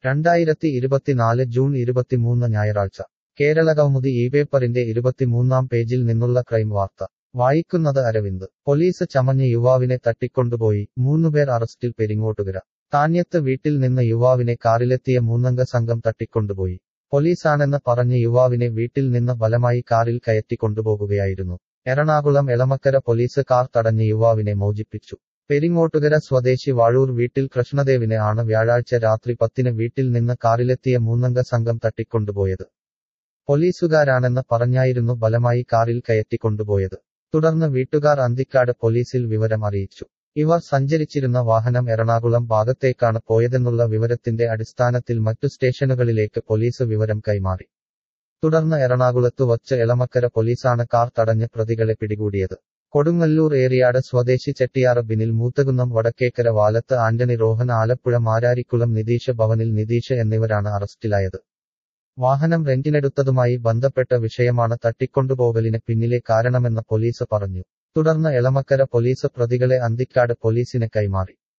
രണ്ടായിരത്തി ഇരുപത്തിനാല് ജൂൺ ഇരുപത്തിമൂന്ന് ഞായറാഴ്ച കേരള കൗമുദി ഈ പേപ്പറിന്റെ ഇരുപത്തിമൂന്നാം പേജിൽ നിന്നുള്ള ക്രൈം വാർത്ത വായിക്കുന്നത് അരവിന്ദ് പോലീസ് ചമഞ്ഞ് യുവാവിനെ തട്ടിക്കൊണ്ടുപോയി മൂന്നുപേർ അറസ്റ്റിൽ പെരിങ്ങോട്ടുകര താന്യത്ത് വീട്ടിൽ നിന്ന് യുവാവിനെ കാറിലെത്തിയ മൂന്നംഗ സംഘം തട്ടിക്കൊണ്ടുപോയി പോലീസാണെന്ന് പറഞ്ഞ് യുവാവിനെ വീട്ടിൽ നിന്ന് ബലമായി കാറിൽ കയറ്റി കൊണ്ടുപോകുകയായിരുന്നു എറണാകുളം എളമക്കര പോലീസ് കാർ തടഞ്ഞ് യുവാവിനെ മോചിപ്പിച്ചു പെരിങ്ങോട്ടുകര സ്വദേശി വാഴൂർ വീട്ടിൽ കൃഷ്ണദേവിനെ ആണ് വ്യാഴാഴ്ച രാത്രി പത്തിന് വീട്ടിൽ നിന്ന് കാറിലെത്തിയ മൂന്നംഗ സംഘം തട്ടിക്കൊണ്ടുപോയത് പോലീസുകാരാണെന്ന് പറഞ്ഞായിരുന്നു ബലമായി കാറിൽ കയറ്റി കൊണ്ടുപോയത് തുടർന്ന് വീട്ടുകാർ അന്തിക്കാട് പോലീസിൽ വിവരം അറിയിച്ചു ഇവർ സഞ്ചരിച്ചിരുന്ന വാഹനം എറണാകുളം ഭാഗത്തേക്കാണ് പോയതെന്നുള്ള വിവരത്തിന്റെ അടിസ്ഥാനത്തിൽ മറ്റു സ്റ്റേഷനുകളിലേക്ക് പോലീസ് വിവരം കൈമാറി തുടർന്ന് എറണാകുളത്തു വച്ച് എളമക്കര പോലീസാണ് കാർ തടഞ്ഞ് പ്രതികളെ പിടികൂടിയത് കൊടുങ്ങല്ലൂർ ഏറിയാട് സ്വദേശി ചെട്ടിയാറ് ബിനിൽ മൂത്തകുന്നം വടക്കേക്കര വാലത്ത് ആന്റണി റോഹൻ ആലപ്പുഴ മാരാരിക്കുളം നിതീഷ് ഭവനിൽ നിതീഷ് എന്നിവരാണ് അറസ്റ്റിലായത് വാഹനം റെന്റിനെടുത്തതുമായി ബന്ധപ്പെട്ട വിഷയമാണ് തട്ടിക്കൊണ്ടുപോകലിന് പിന്നിലെ കാരണമെന്ന് പോലീസ് പറഞ്ഞു തുടർന്ന് എളമക്കര പോലീസ് പ്രതികളെ അന്തിക്കാട് പോലീസിന് കൈമാറി